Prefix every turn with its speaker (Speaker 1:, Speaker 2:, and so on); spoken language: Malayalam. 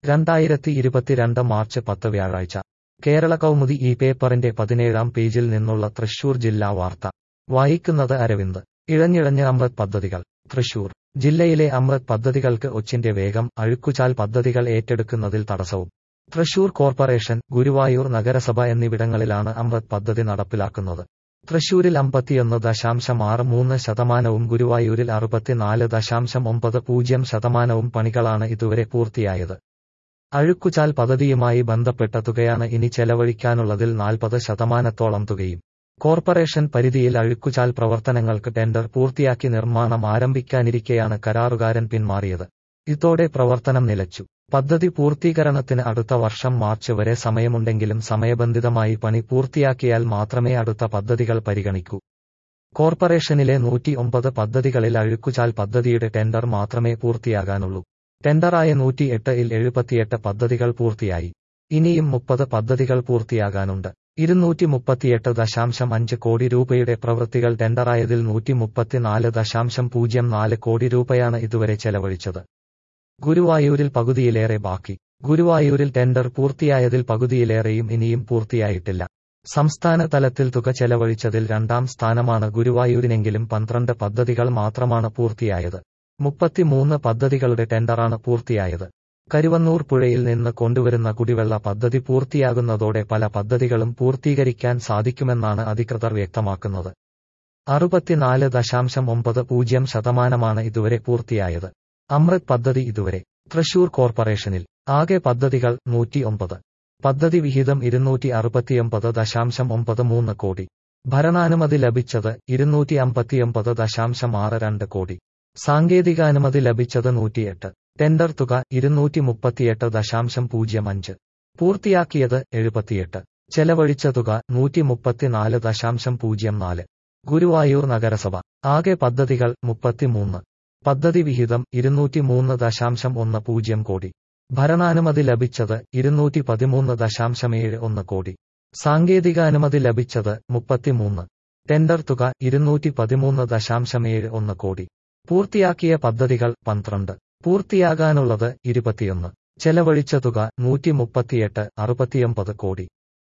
Speaker 1: രണ്ടായിരത്തി ഇരുപത്തിരണ്ട് മാർച്ച് പത്ത് വ്യാഴാഴ്ച കേരള കൗമുദി ഈ പേപ്പറിന്റെ പതിനേഴാം പേജിൽ നിന്നുള്ള തൃശൂർ ജില്ലാ വാർത്ത വായിക്കുന്നത് അരവിന്ദ് ഇഴഞ്ഞിഴഞ്ഞ് അമൃത് പദ്ധതികൾ തൃശൂർ ജില്ലയിലെ അമൃത് പദ്ധതികൾക്ക് ഒച്ചിന്റെ വേഗം അഴുക്കുചാൽ പദ്ധതികൾ ഏറ്റെടുക്കുന്നതിൽ തടസ്സവും തൃശൂർ കോർപ്പറേഷൻ ഗുരുവായൂർ നഗരസഭ എന്നിവിടങ്ങളിലാണ് അമൃത് പദ്ധതി നടപ്പിലാക്കുന്നത് തൃശൂരിൽ അമ്പത്തിയൊന്ന് ദശാംശം ആറ് മൂന്ന് ശതമാനവും ഗുരുവായൂരിൽ അറുപത്തിനാല് ദശാംശം ഒമ്പത് പൂജ്യം ശതമാനവും പണികളാണ് ഇതുവരെ പൂർത്തിയായത് അഴുക്കുചാൽ പദ്ധതിയുമായി ബന്ധപ്പെട്ട തുകയാണ് ഇനി ചെലവഴിക്കാനുള്ളതിൽ നാൽപ്പത് ശതമാനത്തോളം തുകയും കോർപ്പറേഷൻ പരിധിയിൽ അഴുക്കുചാൽ പ്രവർത്തനങ്ങൾക്ക് ടെൻഡർ പൂർത്തിയാക്കി നിർമ്മാണം ആരംഭിക്കാനിരിക്കെയാണ് കരാറുകാരൻ പിന്മാറിയത് ഇതോടെ പ്രവർത്തനം നിലച്ചു പദ്ധതി പൂർത്തീകരണത്തിന് അടുത്ത വർഷം മാർച്ച് വരെ സമയമുണ്ടെങ്കിലും സമയബന്ധിതമായി പണി പൂർത്തിയാക്കിയാൽ മാത്രമേ അടുത്ത പദ്ധതികൾ പരിഗണിക്കൂ കോർപ്പറേഷനിലെ നൂറ്റി ഒമ്പത് പദ്ധതികളിൽ അഴുക്കുചാൽ പദ്ധതിയുടെ ടെൻഡർ മാത്രമേ പൂർത്തിയാകാനുള്ളൂ ടെൻഡറായ നൂറ്റി എട്ട് ഇൽ എഴുപത്തിയെട്ട് പദ്ധതികൾ പൂർത്തിയായി ഇനിയും മുപ്പത് പദ്ധതികൾ പൂർത്തിയാകാനുണ്ട് ഇരുന്നൂറ്റി മുപ്പത്തിയെട്ട് ദശാംശം അഞ്ച് കോടി രൂപയുടെ പ്രവൃത്തികൾ ടെൻഡറായതിൽ നൂറ്റി മുപ്പത്തിനാല് ദശാംശം പൂജ്യം നാല് കോടി രൂപയാണ് ഇതുവരെ ചെലവഴിച്ചത് ഗുരുവായൂരിൽ പകുതിയിലേറെ ബാക്കി ഗുരുവായൂരിൽ ടെൻഡർ പൂർത്തിയായതിൽ പകുതിയിലേറെയും ഇനിയും പൂർത്തിയായിട്ടില്ല സംസ്ഥാന തലത്തിൽ തുക ചെലവഴിച്ചതിൽ രണ്ടാം സ്ഥാനമാണ് ഗുരുവായൂരിനെങ്കിലും പന്ത്രണ്ട് പദ്ധതികൾ മാത്രമാണ് പൂർത്തിയായത് മുപ്പത്തിമൂന്ന് പദ്ധതികളുടെ ടെൻഡറാണ് പൂർത്തിയായത് കരുവന്നൂർ പുഴയിൽ നിന്ന് കൊണ്ടുവരുന്ന കുടിവെള്ള പദ്ധതി പൂർത്തിയാകുന്നതോടെ പല പദ്ധതികളും പൂർത്തീകരിക്കാൻ സാധിക്കുമെന്നാണ് അധികൃതർ വ്യക്തമാക്കുന്നത് അറുപത്തിനാല് ദശാംശം ഒമ്പത് പൂജ്യം ശതമാനമാണ് ഇതുവരെ പൂർത്തിയായത് അമൃത് പദ്ധതി ഇതുവരെ തൃശൂർ കോർപ്പറേഷനിൽ ആകെ പദ്ധതികൾ നൂറ്റി ഒമ്പത് പദ്ധതി വിഹിതം ഇരുന്നൂറ്റി അറുപത്തിയൊമ്പത് ദശാംശം ഒമ്പത് മൂന്ന് കോടി ഭരണാനുമതി ലഭിച്ചത് ഇരുന്നൂറ്റി അമ്പത്തിയൊമ്പത് ദശാംശം ആറ് രണ്ട് കോടി സാങ്കേതികാനുമതി ലഭിച്ചത് നൂറ്റിയെട്ട് ടെൻഡർ തുക ഇരുന്നൂറ്റി മുപ്പത്തിയെട്ട് ദശാംശം പൂജ്യം അഞ്ച് പൂർത്തിയാക്കിയത് എഴുപത്തിയെട്ട് ചെലവഴിച്ച തുക നൂറ്റി മുപ്പത്തിനാല് ദശാംശം പൂജ്യം നാല് ഗുരുവായൂർ നഗരസഭ ആകെ പദ്ധതികൾ മുപ്പത്തിമൂന്ന് പദ്ധതി വിഹിതം ഇരുന്നൂറ്റി മൂന്ന് ദശാംശം ഒന്ന് പൂജ്യം കോടി ഭരണാനുമതി ലഭിച്ചത് ഇരുന്നൂറ്റി പതിമൂന്ന് ദശാംശം ഏഴ് ഒന്ന് കോടി സാങ്കേതികാനുമതി ലഭിച്ചത് മുപ്പത്തിമൂന്ന് ടെൻഡർ തുക ഇരുന്നൂറ്റി പതിമൂന്ന് ദശാംശം ഏഴ് ഒന്ന് കോടി പൂർത്തിയാക്കിയ പദ്ധതികൾ പന്ത്രണ്ട് പൂർത്തിയാകാനുള്ളത് ഇരുപത്തിയൊന്ന് ചെലവഴിച്ച തുക നൂറ്റി മുപ്പത്തിയെട്ട് അറുപത്തിയൊമ്പത് കോടി